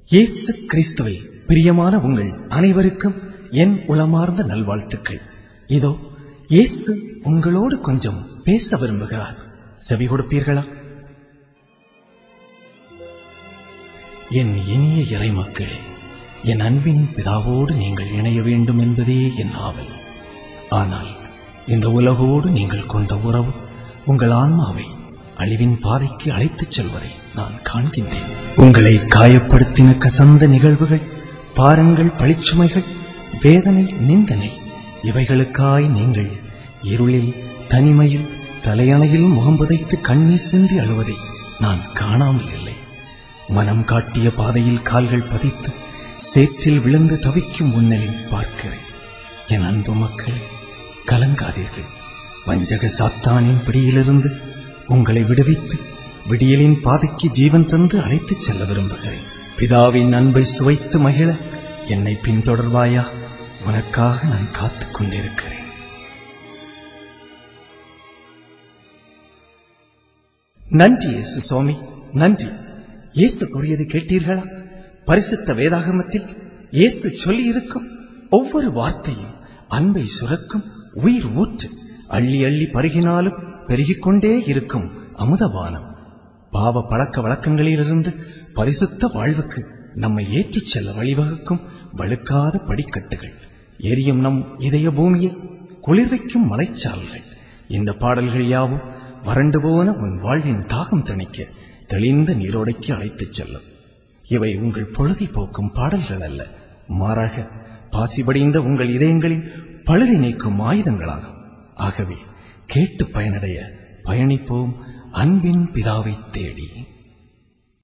இயேசு கிறிஸ்துவில் பிரியமான உங்கள் அனைவருக்கும் என் உளமார்ந்த நல்வாழ்த்துக்கள் இதோ இயேசு உங்களோடு கொஞ்சம் பேச விரும்புகிறார் செவி கொடுப்பீர்களா என் இனிய இறைமக்களே என் அன்பின் பிதாவோடு நீங்கள் இணைய வேண்டும் என்பதே என் ஆவல் ஆனால் இந்த உலகோடு நீங்கள் கொண்ட உறவு உங்கள் ஆன்மாவை அழிவின் பாதைக்கு அழைத்துச் செல்வதை நான் காண்கின்றேன் உங்களை காயப்படுத்தின கசந்த நிகழ்வுகள் பாரங்கள் பழிச்சுமைகள் வேதனை நிந்தனை இவைகளுக்காய் நீங்கள் இருளில் தனிமையில் தலையணையில் முகம் புதைத்து கண்ணீர் சிந்தி அழுவதை நான் காணாமல் இல்லை மனம் காட்டிய பாதையில் கால்கள் பதித்து சேற்றில் விழுந்து தவிக்கும் முன்னலை பார்க்கிறேன் என் அன்பு மக்களே கலங்காதீர்கள் வஞ்சக சாத்தானின் பிடியிலிருந்து உங்களை விடுவித்து விடியலின் பாதைக்கு ஜீவன் தந்து அழைத்துச் செல்ல விரும்புகிறேன் பிதாவின் அன்பை சுவைத்து மகிழ என்னை பின்தொடர்வாயா உனக்காக நான் காத்துக் கொண்டிருக்கிறேன் நன்றி இயேசு சுவாமி நன்றி இயேசு கூறியது கேட்டீர்களா பரிசுத்த வேதாகமத்தில் இயேசு சொல்லியிருக்கும் ஒவ்வொரு வார்த்தையும் அன்பை சுரக்கும் உயிர் ஊற்று அள்ளி அள்ளி பருகினாலும் பெருகிக் கொண்டே இருக்கும் அமுதபானம் பாவ பழக்க வழக்கங்களிலிருந்து பரிசுத்த வாழ்வுக்கு நம்மை ஏற்றிச் செல்ல வழிவகுக்கும் வழுக்காத படிக்கட்டுகள் எரியும் நம் இதய பூமியை குளிர்விக்கும் மலைச்சால்கள் இந்த பாடல்கள் யாவும் வறண்டு போன உன் வாழ்வின் தாகம் தணிக்க தெளிந்த நீரோடைக்கு அழைத்துச் செல்லும் இவை உங்கள் பொழுதை போக்கும் பாடல்கள் அல்ல மாறாக பாசிபடிந்த உங்கள் இதயங்களின் பழுதை நீக்கும் ஆயுதங்களாகும் ஆகவே கேட்டு பயனடைய பயணிப்போம் அன்பின் பிதாவை தேடி